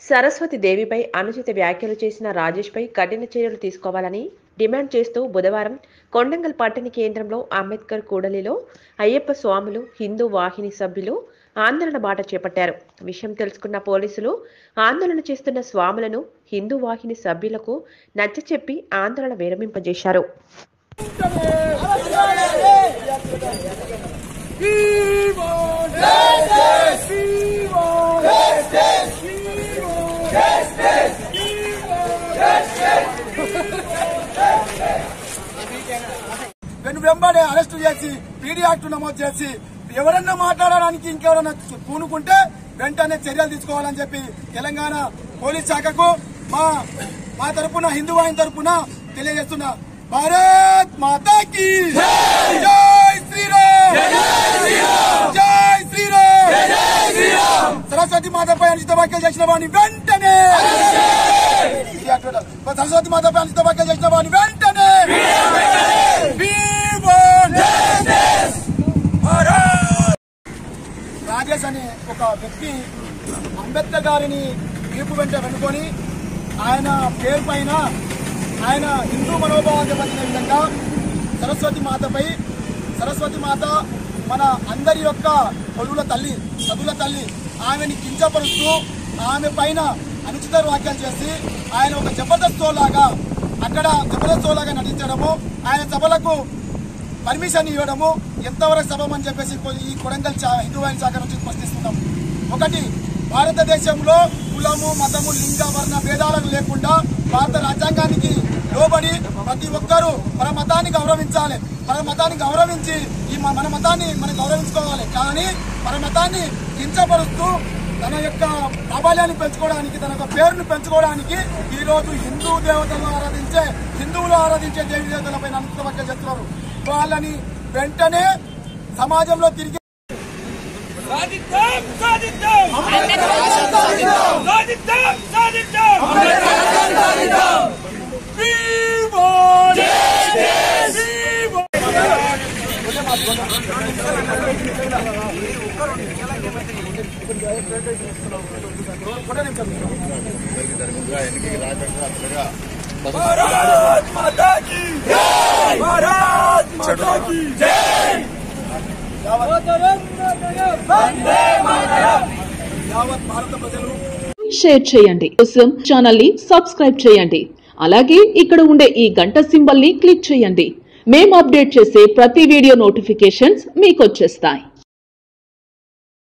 సరస్వతి దేవిపై అనుచిత వ్యాఖ్యలు చేసిన రాజేష్పై కఠిన చర్యలు తీసుకోవాలని డిమాండ్ చేస్తూ బుధవారం కొండంగల్ పట్టణ కేంద్రంలో అంబేద్కర్ కూడలిలో అయ్యప్ప స్వాములు హిందూ వాహిని సభ్యులు ఆందోళన బాట చేపట్టారు విషయం తెలుసుకున్న పోలీసులు ఆందోళన చేస్తున్న స్వాములను హిందూ వాహిని సభ్యులకు నచ్చచెప్పి ఆందోళన విరమింపజేశారు వెను వెంబడే అరెస్టు చేసి పీడీ యాక్ట్ నమోదు చేసి ఎవరన్నా మాట్లాడడానికి ఇంకెవరన్నా పూనుకుంటే వెంటనే చర్యలు తీసుకోవాలని చెప్పి తెలంగాణ పోలీస్ శాఖకు మా మా తరపున హిందూ వాహిని తరపున తెలియజేస్తున్నా భారత్ మాతాకి జై శ్రీరామ్ జై శ్రీరామ్ సరస్వతి మాతపై అనుచిత వ్యాఖ్యలు చేసిన వాడిని వెంటనే సరస్వతి మాతపై అనుచిత వ్యాఖ్యలు చేసిన వాడిని వెంటనే We want రాజేష్ అనే ఒక వ్యక్తి అంబేద్కర్ గారిని వీపు వెంట వెనుకొని ఆయన పేరు పైన ఆయన హిందూ మనోభావాన్ని దెబ్బతినే విధంగా సరస్వతి మాతపై సరస్వతి మాత మన అందరి యొక్క కొలువుల తల్లి చదువుల తల్లి ఆమెని కించపరుస్తూ ఆమె పైన అనుచిత వ్యాఖ్యలు చేసి ఆయన ఒక జబర్దస్త్ లాగా అక్కడ జబర్దస్త్ లాగా నటించడము ఆయన సభలకు పర్మిషన్ ఇవ్వడము ఎంతవరకు సబబ్ అని చెప్పేసి కొ- ఈ కొడంగల్ చా- హిందూ వాహిని శాఖ నుంచి ప్రశ్నిస్తున్నాం ఒకటి భారతదేశంలో కులము మతము లింగ వర్ణ భేదాలకు లేకుండా భారత రాజ్యాంగానికి లోబడి ప్రతి ఒక్కరూ మన మతాన్ని గౌరవించాలి మన మతాన్ని గౌరవించి ఈ మ- మన మతాన్ని మనం గౌరవించుకోవాలి కానీ మన మతాన్ని కించపరుస్తూ తన యొక్క ప్రాబల్యాన్ని పెంచుకోవడానికి తన యొక్క పేరును పెంచుకోవడానికి ఈ రోజు హిందూ దేవతలను ఆరాధించే హిందువులు ఆరాధించే దేవి దేవతలపై అనుచిత వ్యాఖ్యలు చేస్తున్నారు వాళ్ళని వెంటనే సమాజంలో తిరిగి సాధిద్దాం సాధిద్దాం సాధిద్దాం సాధిద్దాం We want justice! We want- Bharat Mata కీ భారత్ మాతా కీ యావత్ భారత ప్రజలు షేర్ చేయండి కోసం ఛానల్ ని సబ్స్క్రైబ్ చేయండి అలాగే ఇక్కడ ఉండే ఈ గంట సింబల్ ని క్లిక్ చేయండి మేము అప్డేట్ చేసే ప్రతి వీడియో నోటిఫికేషన్స్ మీకు వచ్చేస్తాయి